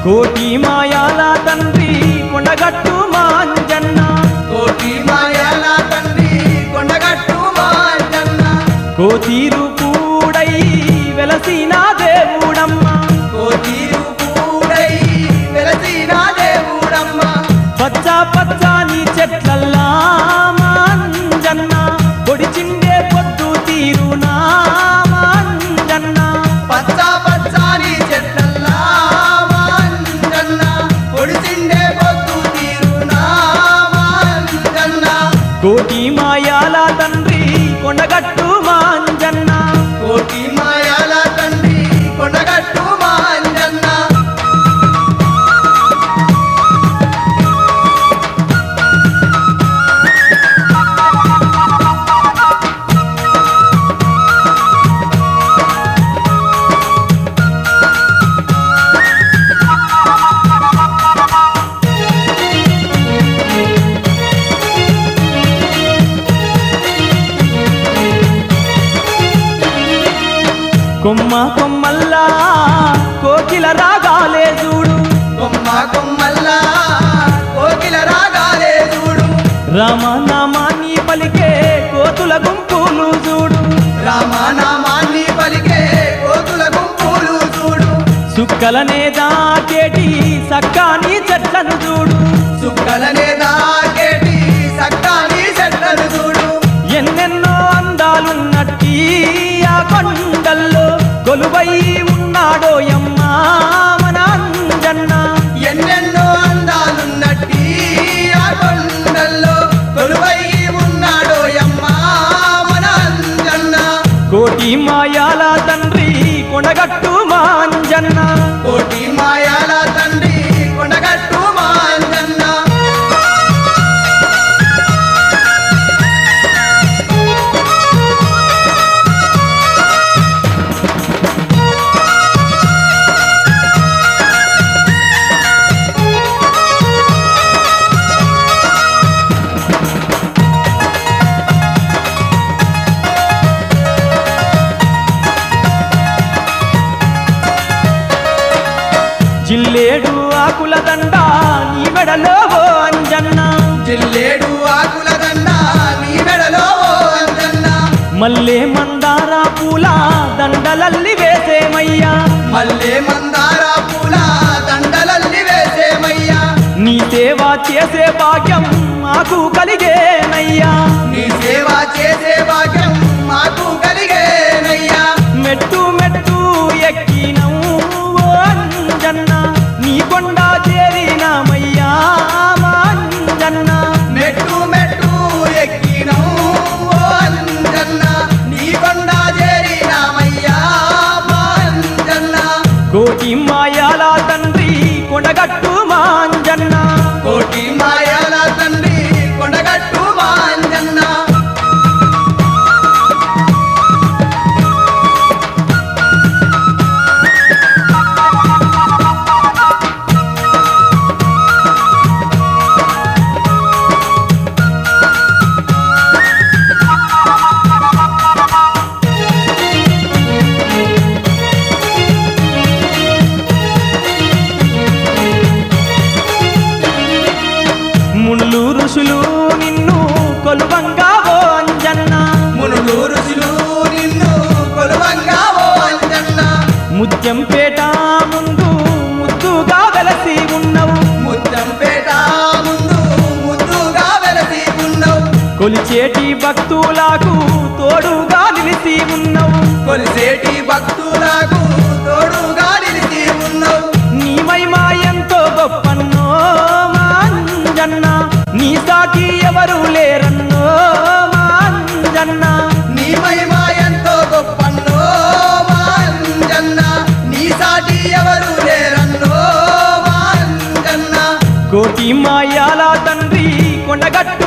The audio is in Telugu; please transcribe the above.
కోటి మాయాల తండ్రి కొండగట్టు మాంజన్న కోటి మాయాల తండ్రి కొండగట్టు మాంజన్న కోతీరు కూడై వెలసిన దేవుడమ్మ కోతీరు కూడై వెలసిన దేవుడమ్మ పచ్చ పచ్చని చెట్లల్లా మాంజన్న పొడిచిండే పొద్దు తీరునా మాంజన్న పచ్చ పచ్చని చెట్లల్లా మాంజన్న పొడిచిండే పొద్దు తీరునా మాంజన్న కోటి మాయాల తండ్రి కొండగట్టు మాంజన్న కోటి మాయాల తండ్రి కొండగట్టు మాంజన్న కొమ్మ కొమ్మల్లా కోకిల రాగాలే చూడు కొమ్మ కొమ్మల్లా కోకిల రాగాలే చూడు రామనామాన్ని పలికే కోతుల గుంపులు చూడు రామనామాన్ని పలికే కోతుల గుంపులు చూడు సుక్కలనే దాకేటి సక్కాని చెట్లను చూడు సుక్కలనే దాకేటి సక్కాని చెట్లను చూడు ఎన్నెన్నో అందాలున్నట్టి ఆ కొండల్లో కొలువై ఉన్నాడో యమ్మా మన అంజన్న ఎన్నెన్నో అందాలున్నట్టి ఆ కొండల్లో కొలువై ఉన్నాడో యమ్మా మన అంజన్న కోటి మాయాల తండ్రి కొండగట్టు మాంజన్న కోటి మాయాల తండ్రి కొండగట్టు మాంజన్న జిల్లేడు ఆకుల దండ నీ మెడలో ఓ అంజన్న జిల్లేడు ఆకుల దండ నీ మెడలో ఓ అంజన్న మల్లె మందార పూల దండలల్లి వేసేమయ్యా మల్లె మందార పూల దండలల్లి వేసేమయ్యా నీ సేవ చేసే భాగ్యం మాకు కలిగేనయ్యా నీ సేవ చేసే భాగ్యం మాకు కలిగేనయ్యా మెట్టు మెట్టు ఎక్కినవు ఓ అంజన్న నీ కొండ చేరినామయ్యా మా అంజన్న మెట్టు మెట్టు ఎక్కినం ఓ అంజన్న నీ కొండ చేరినామయ్యా మా అంజన్న కోటి మాయాల తండ్రి కొండగట్టు మా అంజన్న కోటి మాయాల తండ్రి కొండగట్టు మా అంజన్న ముళ్ళు ఋషులు నిన్ను కొలువంగా ఓ అంజన్న మునులు రుచులు నిన్ను కొలువంగా ఓ అంజన్న ముత్యంపేట ముందు ముద్దుగా వెలసి ఉన్నవు ముత్తంపేట ముందు ముద్దుగా వెలసి ఉన్నావు కొలిచేటి భక్తులకు తోడుగా నిలిసి ఉన్నవు కొలిసేటి భక్తులకు తోడుగా నిలిచి ఉన్నావు నీ మహిమా ఎంతో గొప్పన్నో మా అంజన్న నీ సాటి ఎవరు లేరన్నో మా అంజన్న నీ మహిమ ఎంతో గొప్పన్నో మా అంజన్న నీ సాటి ఎవరు లేరన్నో మా అంజన్న కోటి మాయాల తండ్రి కొండగట్టు